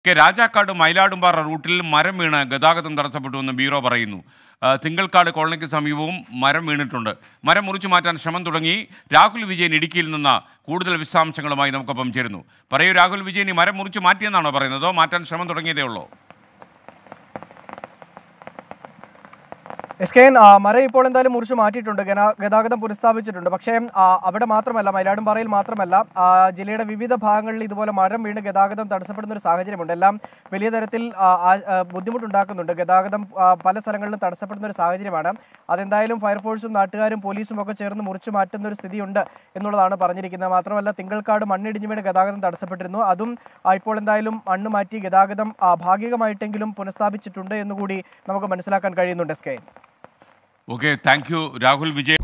K Rajakkad Mayiladumpara റൂട്ടിൽ മരം വീണ് ഗതാഗതം തടസ്സപ്പെട്ടുവെന്ന് ബ്യൂറോ പറയുന്നു ആ, തിങ്കൾക്കാട് കോളനിക്ക് സമീപവും മരം വീണിട്ടുണ്ട് മരം മുറിച്ചു മാറ്റാൻ ശ്രമം തുടങ്ങി രാഹുൽ വിജയൻ ഇടുക്കിയിൽ നിന്ന് കൂടുതൽ വിശദാംശങ്ങളുമായി നമുക്കൊപ്പം ചേരുന്നു പറയൂ രാഹുൽ വിജയൻ ഈ മരം മുറിച്ചു മാറ്റിയെന്നാണോ പറയുന്നത് അതോ മാറ്റാൻ ശ്രമം തുടങ്ങിയതേ ഉള്ളൂ എസ് കെ എൻ മരം ഇപ്പോൾ എന്തായാലും മുറിച്ച് മാറ്റിയിട്ടുണ്ട് ഗനാ- ഗതാഗതം പുനഃസ്ഥാപിച്ചിട്ടുണ്ട് പക്ഷേ ആ, അവിടെ മാത്രമല്ല മയിലാടുംപാറയിൽ മാത്രമല്ല ആ, ജില്ലയുടെ വിവിധ ഭാഗങ്ങളിൽ ഇതുപോലെ മരം വീണ് ഗതാഗതം തടസ്സപ്പെടുന്ന ഒരു സാഹചര്യമുണ്ട് എല്ലാം വലിയ തരത്തിൽ ആ, ആ, ആ, ബുദ്ധിമുട്ടുണ്ടാക്കുന്നുണ്ട് ഗതാഗതം ആ, പല സ്ഥലങ്ങളിലും തടസ്സപ്പെടുന്ന ഒരു സാഹചര്യമാണ് അതെന്തായാലും ഫയർഫോഴ്സും നാട്ടുകാരും പോലീസും ഒക്കെ ചേർന്ന് മുറിച്ചു മാറ്റുന്ന ഒരു സ്ഥിതിയുണ്ട് എന്നുള്ളതാണ് പറഞ്ഞിരിക്കുന്നത് മാത്രമല്ല തിങ്കൾക്കാട് മണ്ണിടിഞ്ഞു വീണ് ഗതാഗതം തടസ്സപ്പെട്ടിരുന്നു അതും ആ, ഇപ്പോൾ എന്തായാലും മണ്ണ് മാറ്റി ഗതാഗതം ആ, ഭാഗികമായിട്ടെങ്കിലും പുനഃസ്ഥാപിച്ചിട്ടുണ്ട് എന്നുകൂടി നമുക്ക് മനസ്സിലാക്കാൻ കഴിയുന്നുണ്ട് S K okay thank you Rahul Vijayan